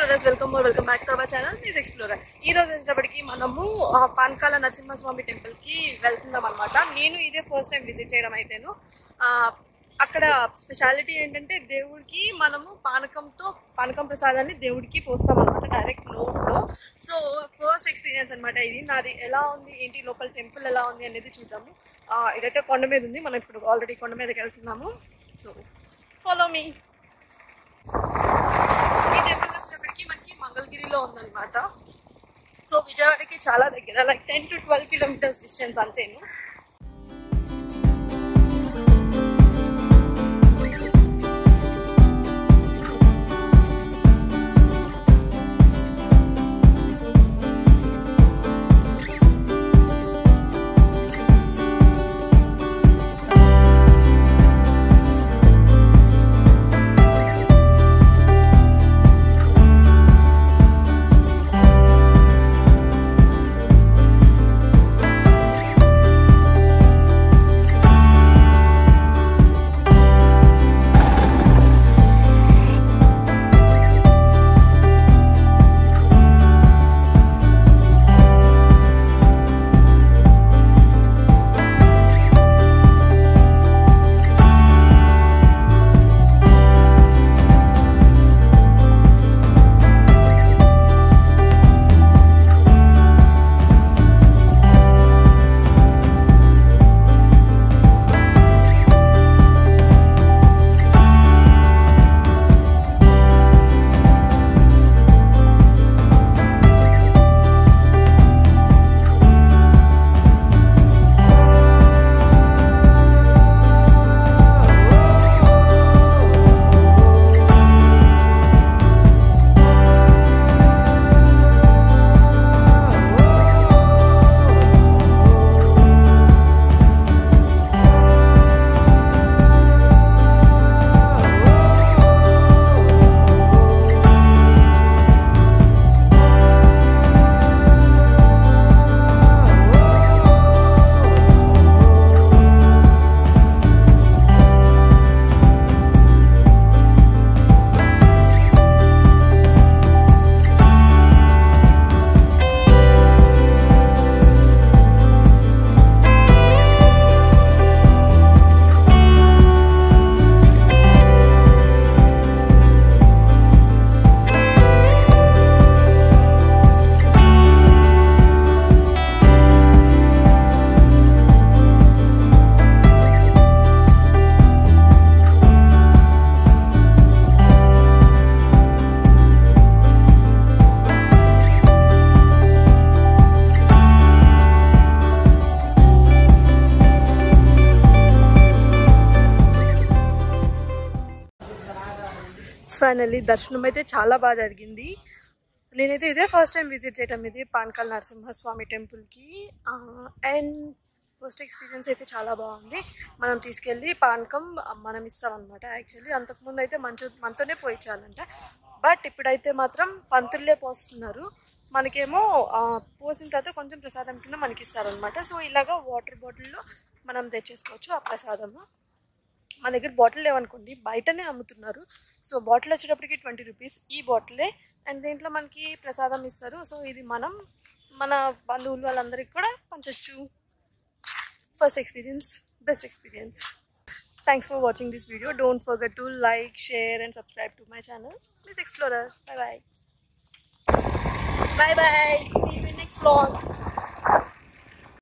explorers welcome welcome back to our channel మీస్ explorer ఈ రోజు వచ్చేటప్పటికి మనము ఆ, పానకాల నరసింహస్వామి టెంపుల్ కి వెళ్తున్నాం అనమాట నేను ఇదే ఫస్ట్ టైం విజిట్ చేయడం అయితేను ఆ, అక్కడ స్పెషాలిటీ ఏంటంటే దేవుడికి మనము పానకంతో పానకం ప్రసాదాన్ని దేవుడికి పోస్తాం అనమాట డైరెక్ట్ నోట్లో సో ఫస్ట్ ఎక్స్పీరియన్స్ అనమాట ఇది నాది ఎలా ఉంది ఏంటి లోపల టెంపుల్ ఎలా ఉంది అనేది చూద్దాము ఆ, ఇదైతే కొండ మీద ఉంది మనం ఇప్పుడు ఆల్రెడీ కొండ మీదకి వెళ్తున్నాము సో ఫాలో మీ ఈ టెంపుల్ వచ్చినప్పటికీ మనకి మంగళగిరిలో ఉందన్నమాట సో విజయవాడకి చాలా దగ్గర like ten to twelve kilometres distance అంతేను ఫైనల్లీ దర్శనం అయితే చాలా బాగా జరిగింది నేనైతే ఇదే ఫస్ట్ టైం విజిట్ చేయటం ఇది పానకాల్ నరసింహస్వామి టెంపుల్కి అండ్ ఫస్ట్ ఎక్స్పీరియన్స్ అయితే చాలా బాగుంది మనం తీసుకెళ్ళి పానకం మనం ఇస్తాం అనమాట యాక్చువల్లీ అంతకుముందు అయితే మంచి మనతోనే పోయించాలంట బట్ ఇప్పుడైతే మాత్రం పంతుల్లే పోస్తున్నారు మనకేమో ఆ, పోసిన తర్వాత కొంచెం ప్రసాదం కింద మనకి ఇస్తారనమాట సో ఇలాగా వాటర్ బాటిల్లో మనం తెచ్చేసుకోవచ్చు ఆ ప్రసాదము మన దగ్గర బాటిల్ లేవనుకోండి బయటనే అమ్ముతున్నారు సో బాటిల్ వచ్చేటప్పటికి ట్వంటీ రూపీస్ ఈ బాటిలే అండ్ దీంట్లో మనకి ప్రసాదం ఇస్తారు సో ఇది మనం మన బంధువులు వాళ్ళందరికీ కూడా పంచచ్చు first experience best experience thanks for watching this video don't forget to like share and subscribe to my channel please explorer bye bye bye bye see you next vlog